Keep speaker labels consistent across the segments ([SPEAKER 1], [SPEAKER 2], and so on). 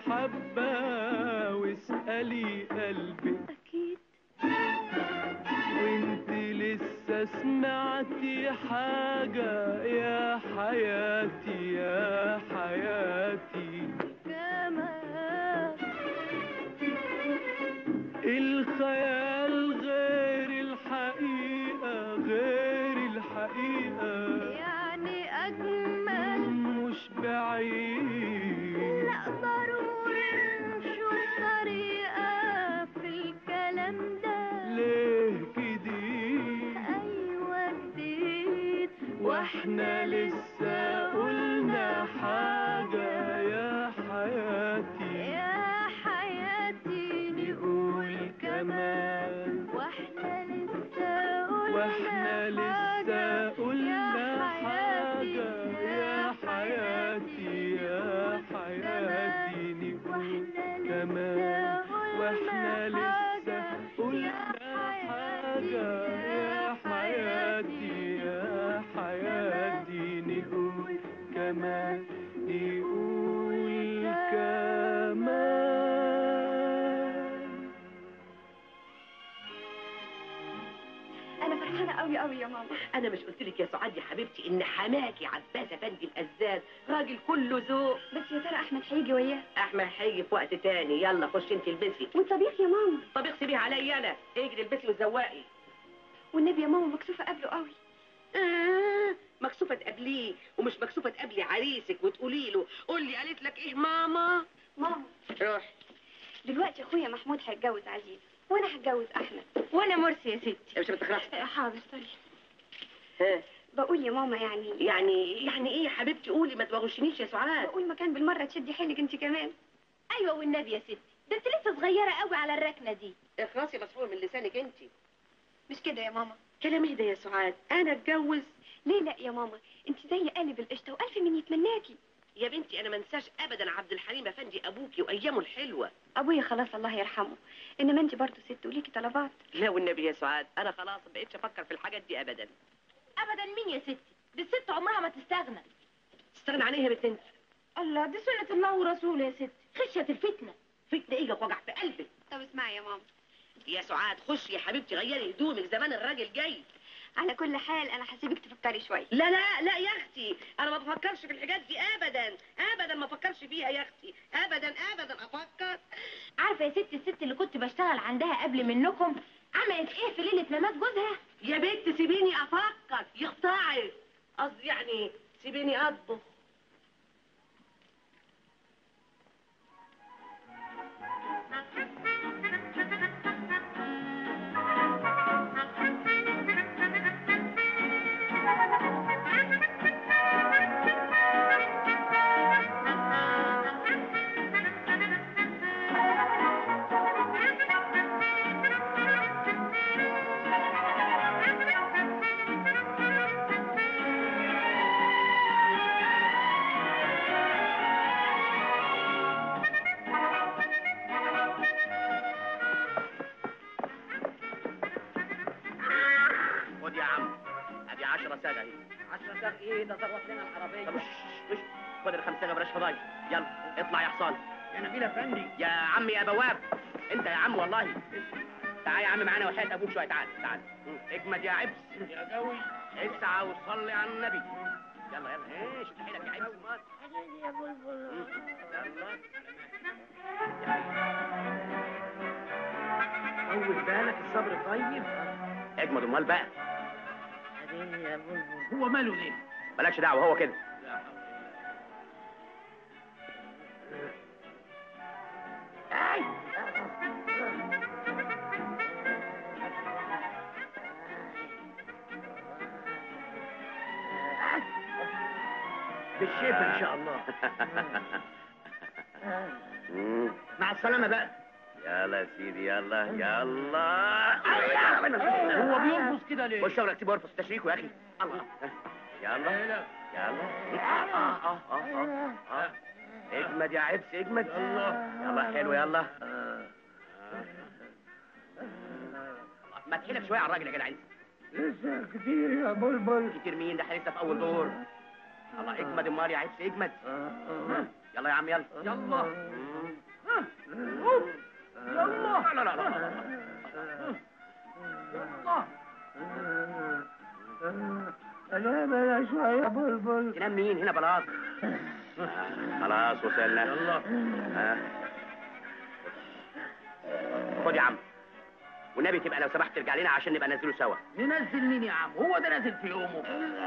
[SPEAKER 1] حبة واسألي قلبك
[SPEAKER 2] أكيد
[SPEAKER 1] وانت لسه سمعتي حاجة يا حياتي يا حياتي
[SPEAKER 2] كمان
[SPEAKER 1] الخيال غير الحقيقة غير الحقيقة
[SPEAKER 2] يعني أجمل
[SPEAKER 1] مش بعيد
[SPEAKER 2] لا ضروري نشوف طريقة في الكلام ده
[SPEAKER 1] ليه جديد
[SPEAKER 2] أيوة جديد
[SPEAKER 1] واحنا لسه قلنا حاجة يا حياتي
[SPEAKER 2] يا حياتي
[SPEAKER 1] نقول كمان
[SPEAKER 2] واحنا لسه قلنا
[SPEAKER 1] واحنا لسه قلنا حاجة يا حياتي يا حياتي نقول كمان واحنا لسه قلنا حاجة يا حياتي يا حياتي نقول كمان نقول كمان
[SPEAKER 2] أنا فرحانة أوي أوي يا ماما
[SPEAKER 3] انا مش قلت لك يا سعاد يا حبيبتي ان حماكي عباس افندي الازاز راجل كله ذوق
[SPEAKER 2] بس يا ترى أحمد هيجي وياه
[SPEAKER 3] احمد هيجي في وقت تاني يلا خش انت البسي
[SPEAKER 2] والطبيخ يا ماما
[SPEAKER 3] طب اغسليه عليا انا اجري البسي وزوقي
[SPEAKER 2] والنبي يا ماما مكسوفة قبله قوي
[SPEAKER 3] آه مكسوفه تقابليه ومش مكسوفه تقابلي عريسك وتقولي له قول لي قالت لك ايه ماما
[SPEAKER 2] ماما
[SPEAKER 3] روح
[SPEAKER 2] دلوقتي أخويا محمود هيتجوز عزيز وأنا هتجوز أحمد
[SPEAKER 4] وانا مرسي يا ستي
[SPEAKER 3] يا مش بتخرجي
[SPEAKER 4] حاضر طيب
[SPEAKER 3] ها
[SPEAKER 2] بقول يا ماما يعني
[SPEAKER 3] يعني يعني ايه يا حبيبتي قولي ما تغشنيش يا سعاد
[SPEAKER 2] بقول ما كان بالمرة تشدي حيلك أنت كمان
[SPEAKER 4] ايوه والنبي يا ستي ده انت لسه صغيره قوي على الركنه دي
[SPEAKER 3] اخلصي مسحور من لسانك انت
[SPEAKER 2] مش كده يا ماما
[SPEAKER 3] كلام اهدى يا سعاد انا اتجوز
[SPEAKER 2] ليه لا يا ماما انت زي قالب القشطة وألف من يتمناكي
[SPEAKER 3] يا بنتي انا ما انساش ابدا عبد الحليم افندي ابوكي وايامه الحلوه
[SPEAKER 2] أبويا خلاص الله يرحمه إنما أنت برضه ست وليكي طلبات
[SPEAKER 3] لا والنبي يا سعاد انا خلاص ما بقتش افكر في الحاجات دي ابدا
[SPEAKER 4] ابدا مين يا ستي دي الست عمرها ما تستغنى
[SPEAKER 3] تستغنى عن ايه يا بنت انت
[SPEAKER 4] الله دي سنه الله ورسوله يا ستي خشيه الفتنه
[SPEAKER 3] فتنه ايه وجع في قلبك
[SPEAKER 2] طب اسمعي يا ماما
[SPEAKER 3] يا سعاد خشي يا حبيبتي غيري هدومك زمان الراجل جاي
[SPEAKER 2] على كل حال أنا هسيبك تفكري شوية
[SPEAKER 3] لا لا لا يا اختي انا ما بفكرش في الحاجات دي ابدا ابدا ما افكرش فيها يا اختي ابدا ابدا افكر
[SPEAKER 4] عارفه يا ستي الست اللي كنت بشتغل عندها قبل منكم عملت ايه في ليله ممات جوزها
[SPEAKER 3] يا بنت سيبيني افكر يقطعي قصدي يعني سيبيني اطبخ خد يا عم ادي 10 ساعة اهي
[SPEAKER 5] 10 دقايق ايه ده ضربت لنا العربيه
[SPEAKER 3] طب وش وش خد الخمسة بلاش فضايح يلا اطلع يا حصان
[SPEAKER 5] يا نبيل افندي
[SPEAKER 3] يا عم يا بواب انت يا عم والله تعال يا عم معانا وحياة ابوك شويه تعال تعال مم. اجمد يا عبس
[SPEAKER 5] يا جوي
[SPEAKER 3] اسعى وصلي على النبي يلا يلا ايه شد حيلك يا عبس
[SPEAKER 5] يا بلبل
[SPEAKER 3] مم. يلا
[SPEAKER 5] طول بالك الصبر طيب
[SPEAKER 3] اجمد امال بقى
[SPEAKER 5] بعدين يا بلبل هو ماله ليه؟
[SPEAKER 3] مالكش دعوه هو كده
[SPEAKER 5] لا حول بالشفا ان شاء الله
[SPEAKER 3] مم.
[SPEAKER 5] مع السلامه بقى
[SPEAKER 3] يلا يا سيدي يلا يلا
[SPEAKER 5] هو بيرقص كده ليه؟
[SPEAKER 3] خش ولا اكتب ارفض تشريكه يا اخي الله يلا
[SPEAKER 5] لا
[SPEAKER 3] يلا آه آه آه آه آه. اجمد يا عبس اجمد
[SPEAKER 5] يلا.
[SPEAKER 3] يلا حلو يلا ما تحلف شويه على الراجل يا جدع انت
[SPEAKER 5] لسه كتير يا بلبل
[SPEAKER 3] كتير مين ده احنا لسه في اول دور الله اجمد امال يا عبس اجمد يلا يا عم يلا
[SPEAKER 5] يلا
[SPEAKER 3] مم.
[SPEAKER 5] يلا لا لا لا
[SPEAKER 1] انا بلا شوية بلبل
[SPEAKER 5] تنام مين هنا بلاط خلاص وصلنا يلا خد يا عم والنبي تبقى لو سمحت ترجع لنا عشان نبقى ننزله سوا
[SPEAKER 1] ننزل مين يا عم هو ده نازل في يومه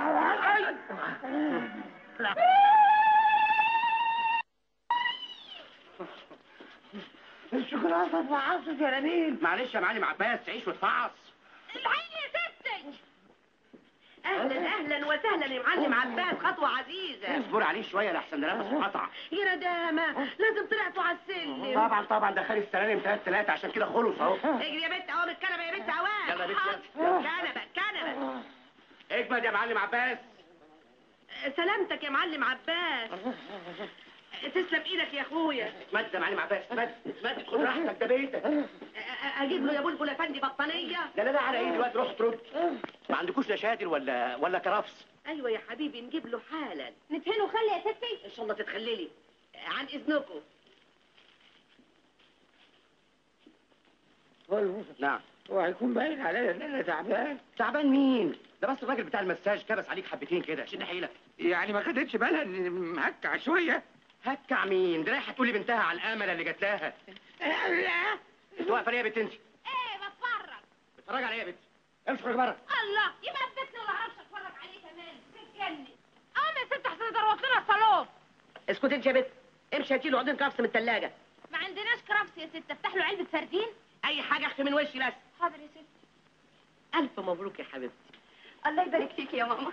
[SPEAKER 1] الشوكولاتة اتفعصت يا نبيل
[SPEAKER 5] معلش يا معلم عباس تعيش وتفعص
[SPEAKER 4] العين يا ستي
[SPEAKER 3] اهلا اهلا وسهلا يا معلم عباس خطوه عزيزه
[SPEAKER 5] اصبر عليه شويه لحسن ده نفسه قطع
[SPEAKER 3] يا ندامه لازم طلعتوا على السلم
[SPEAKER 5] طبعا طبعا ده خالي السلالم تلات تلاتة عشان كده خلص اهو
[SPEAKER 3] اجري يا بنت اهو الكنبه يا بنت اوام
[SPEAKER 5] يلا يا بنت، يلا.
[SPEAKER 3] كنبه كنبه
[SPEAKER 5] اجمد يا معلم عباس
[SPEAKER 3] سلامتك يا معلم عباس تسلم ايدك يا اخويا
[SPEAKER 5] مد يا معلم عباس مد مد خد راحتك ده بيتك
[SPEAKER 3] أ- أ- اجيب له يا بلبل افندي بطانيه
[SPEAKER 5] لا لا لا على ايه دلوقتي روح ترد ما عندكوش لا شادر ولا ولا كرفس
[SPEAKER 3] ايوه يا حبيبي نجيب له حالا
[SPEAKER 4] ندهنه خلي يا ستي
[SPEAKER 3] ان شاء الله تتخللي عن اذنكم
[SPEAKER 5] نعم
[SPEAKER 1] هو هيكون باين عليا ان انا تعبان
[SPEAKER 5] تعبان مين ده بس الراجل بتاع المساج كبس عليك حبتين كده شد حيلك
[SPEAKER 1] يعني ما خدتش بالها اني مهكع شوية
[SPEAKER 5] هكع مين ده رايحه تقولي بنتها على الامل اللي جات لها
[SPEAKER 1] لا
[SPEAKER 5] انت واقفه ليه يا بنت انت
[SPEAKER 4] ايه بتفرج
[SPEAKER 5] بتتفرج عليا يا بنت امشي خرج بره
[SPEAKER 4] الله يبقى بيتنا ولا اعرفش اتفرج عليه كمان تتجنن قوم يا ست احسن تروح لنا الصالون
[SPEAKER 3] اسكت انت يا بنت امشي هاتي له عودين كرفس من الثلاجه
[SPEAKER 4] ما عندناش كرفس يا ست افتح له علبه سردين
[SPEAKER 3] اي حاجه اخفي من وشي بس
[SPEAKER 4] حاضر يا ست
[SPEAKER 3] الف مبروك يا حبيبتي
[SPEAKER 2] الله يبارك فيك يا ماما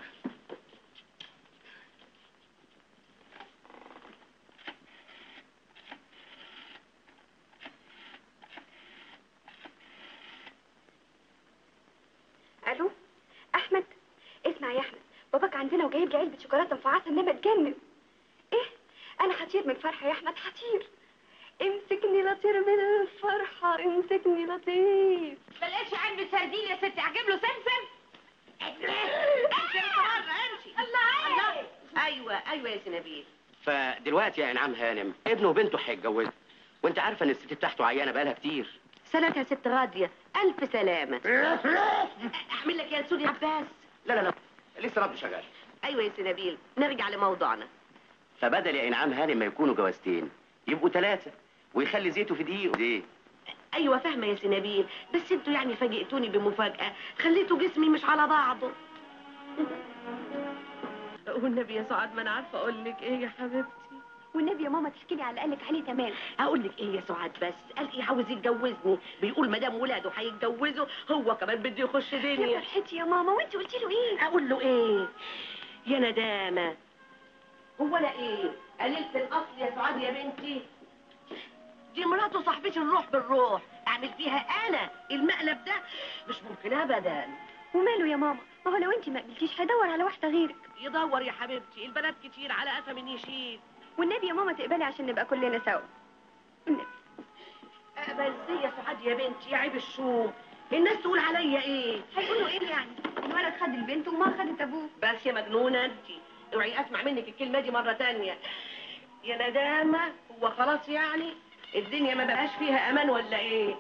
[SPEAKER 2] الو احمد اسمع يا احمد باباك عندنا وجايب لي علبه شوكولاته مفعصه انما اتجنن ايه انا هطير من الفرحه يا احمد هطير امسكني لطير من الفرحه امسكني لطير
[SPEAKER 4] ما لقيتش علبه سردين يا ست اجيب له سمسم
[SPEAKER 3] امشي يا مرة، امشي
[SPEAKER 4] الله
[SPEAKER 3] الله ايوه ايوه يا سنابيل
[SPEAKER 5] فدلوقتي يا انعام هانم ابنه وبنته هيتجوزوا وانت عارفه ان الست بتاعته عيانه بقالها كتير
[SPEAKER 3] سلامة يا ست غادية ألف سلامة أعمل لك يا سوري عباس
[SPEAKER 5] لا لا لا لسه رب شغال
[SPEAKER 3] أيوة يا سنابيل نرجع لموضوعنا
[SPEAKER 5] فبدل يا انعام هانم ما يكونوا جوازتين يبقوا ثلاثه ويخلي زيته في دقيقه ليه
[SPEAKER 3] أيوة فاهمة يا سنابيل بس انتوا يعني فاجئتوني بمفاجأة خليتوا جسمي مش على بعضه والنبي يا سعاد ما أنا عارفة أقول لك إيه يا حبيبتي
[SPEAKER 2] والنبي يا ماما تحكي لي على اللي قالك عليه تمام
[SPEAKER 3] اقول لك ايه يا سعاد بس قال ايه عاوز يتجوزني بيقول ما دام ولاده هيتجوزوا هو كمان بده يخش
[SPEAKER 2] يا
[SPEAKER 3] دنيا
[SPEAKER 2] فرحتي يا ماما وانت قلتي له ايه
[SPEAKER 3] اقول له ايه يا ندامه هو انا ايه قليلة الاصل يا سعاد يا بنتي دي مراته صاحبتي الروح بالروح اعمل فيها انا المقلب ده مش ممكن ابدا
[SPEAKER 2] وماله يا ماما ما هو لو انت ما قبلتيش هيدور على واحده غيرك
[SPEAKER 3] يدور يا حبيبتي البنات كتير على قفا من يشيل
[SPEAKER 2] والنبي يا ماما تقبلي عشان نبقى كلنا سوا والنبي
[SPEAKER 3] اقبل ازاي يا سعاد يا بنتي يا عيب الشوم الناس تقول عليا ايه
[SPEAKER 2] هيقولوا ايه يعني الولد خد البنت وما خدت ابوه
[SPEAKER 3] بس يا مجنونة انت اوعي اسمع منك الكلمة دي مرة تانية يا ندامة هو خلاص يعني الدنيا ما بقاش فيها امان ولا ايه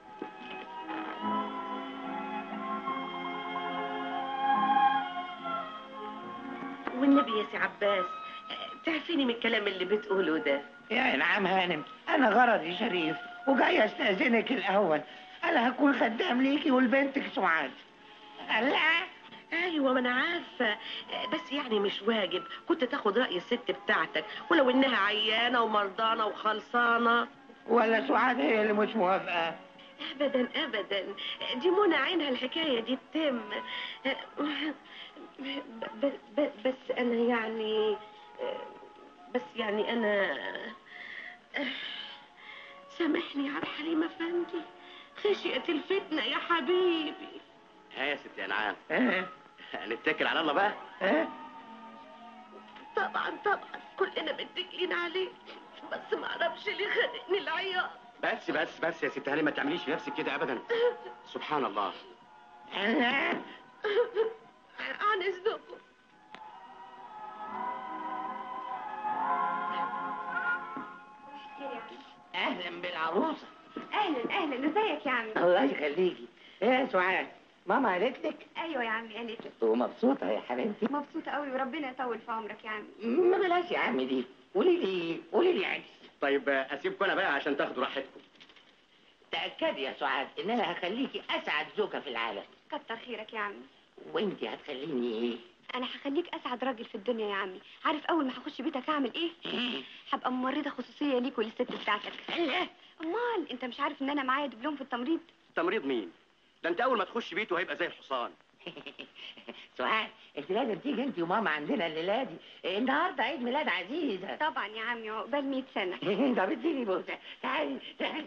[SPEAKER 3] والنبي يا سي عباس تعرفيني من الكلام اللي بتقوله ده
[SPEAKER 1] يا انعام هانم انا غرضي شريف وجاي استاذنك الاول انا هكون خدام ليكي ولبنتك سعاد لا
[SPEAKER 3] ايوه ما انا عارفه بس يعني مش واجب كنت تاخد راي الست بتاعتك ولو انها عيانه ومرضانه وخلصانه
[SPEAKER 1] ولا سعاد هي اللي مش موافقه
[SPEAKER 3] ابدا ابدا دي منى عينها الحكايه دي تتم ب- ب- ب- بس انا يعني بس يعني انا سامحني يا حليم افندي خشيه الفتنه يا حبيبي
[SPEAKER 5] ها يا ست انعام
[SPEAKER 1] اه
[SPEAKER 5] نتكل على الله بقى
[SPEAKER 1] اه
[SPEAKER 3] طبعا طبعا كلنا متكلين عليه بس ما اعرفش ليه خانقني العياط
[SPEAKER 5] بس بس بس يا ست هانم ما تعمليش في نفسك كده ابدا سبحان الله
[SPEAKER 1] اه
[SPEAKER 3] عن اذنكم
[SPEAKER 1] اهلا اهلا بالعروسه
[SPEAKER 2] اهلا اهلا ازيك يا عمي
[SPEAKER 1] الله يخليكي ايه يا سعاد ماما قالت لك
[SPEAKER 2] ايوه يا عمي قالت لي.
[SPEAKER 1] ومبسوطه يا حبيبتي
[SPEAKER 2] مبسوطه قوي وربنا يطول في عمرك يا عمي
[SPEAKER 1] ما بلاش يا عمي دي قولي لي قولي لي عكس
[SPEAKER 5] طيب آه، اسيبكم انا بقى عشان تاخدوا راحتكم
[SPEAKER 1] تاكدي يا سعاد ان انا هخليكي اسعد زوجه في العالم
[SPEAKER 2] كتر خيرك يا عمي
[SPEAKER 1] وانت هتخليني ايه
[SPEAKER 2] انا هخليك اسعد راجل في الدنيا يا عمي عارف اول ما هخش بيتك هعمل ايه هبقى ممرضه خصوصيه ليك وللست بتاعتك
[SPEAKER 1] الله
[SPEAKER 2] امال انت مش عارف ان انا معايا دبلوم في التمريض
[SPEAKER 5] تمريض مين ده انت اول ما تخش بيته هيبقى زي الحصان
[SPEAKER 1] سعاد انت لازم تيجي انت وماما عندنا الليله دي النهارده عيد ميلاد عزيزه
[SPEAKER 2] طبعا يا عمي عقبال 100 سنه
[SPEAKER 1] طب اديني بوسه تعالي تعالي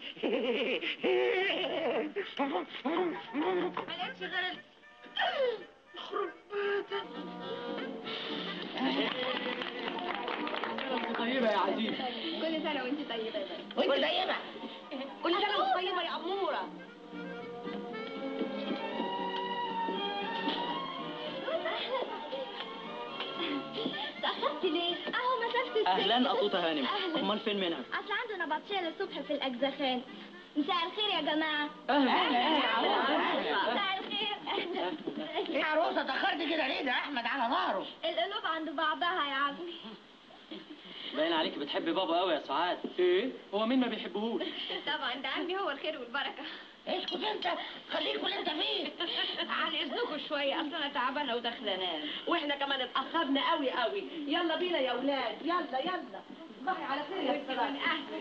[SPEAKER 4] ما لقيتش غير
[SPEAKER 6] طيبة يا عزيز
[SPEAKER 2] كل سنه وانت طيبه يا بابا
[SPEAKER 1] وانت طيبه
[SPEAKER 3] كل سنه وانت طيبه يا اموره
[SPEAKER 7] تأخرت ليه؟ أهو مسافة السكة
[SPEAKER 6] أهلا قطوطة هانم
[SPEAKER 7] أهلا.
[SPEAKER 6] أمال فين منها؟
[SPEAKER 7] أصل عنده نبطشية للصبح في الأجزخان مساء الخير يا جماعة
[SPEAKER 6] أهلا
[SPEAKER 7] مساء الخير
[SPEAKER 1] يا عروسه اتاخرت كده ليه ده احمد على ناره
[SPEAKER 7] القلوب عند بعضها يا عمي
[SPEAKER 6] باين عليك بتحبي بابا قوي يا سعاد إيه؟ هو مين ما بيحبهوش؟
[SPEAKER 2] طبعا ده عمي هو الخير والبركه
[SPEAKER 1] اسكت انت خليك في اللي انت فيه
[SPEAKER 3] عن اذنكم شويه اصل انا تعبانه وداخله انام واحنا كمان اتاخرنا قوي قوي يلا بينا يا اولاد يلا يلا صباحي على خير يا استاذ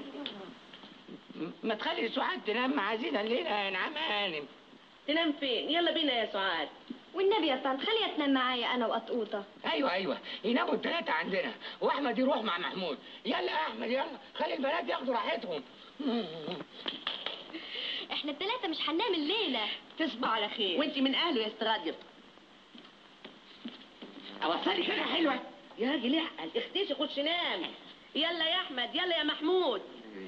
[SPEAKER 1] ما تخلي سعاد تنام مع زينة الليلة يا نعم هانم
[SPEAKER 3] تنام فين يلا بينا يا سعاد
[SPEAKER 7] والنبي يا طنط خليها تنام معايا أنا وقطقوطة
[SPEAKER 1] ايوه ايوه يناموا الثلاثة عندنا واحمد يروح مع محمود يلا يا احمد يلا خلي البنات ياخدوا راحتهم
[SPEAKER 7] إحنا التلاتة مش هننام الليلة
[SPEAKER 3] تصبح على خير وانت من اهله يا استغادر
[SPEAKER 1] اوصلك انا حلوة
[SPEAKER 3] يا راجل اعقل اختيشي خش نام يلا يا احمد يلا يا محمود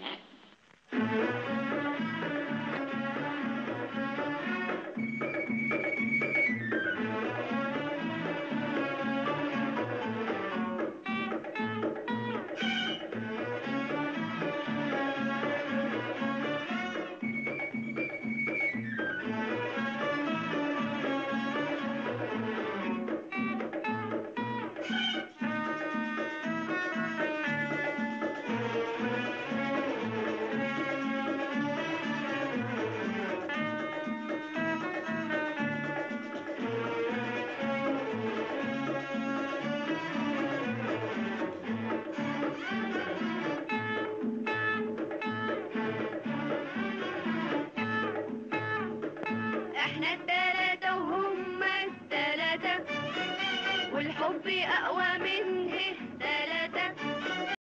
[SPEAKER 2] احنا التلاتة وهم التلاتة والحب اقوى من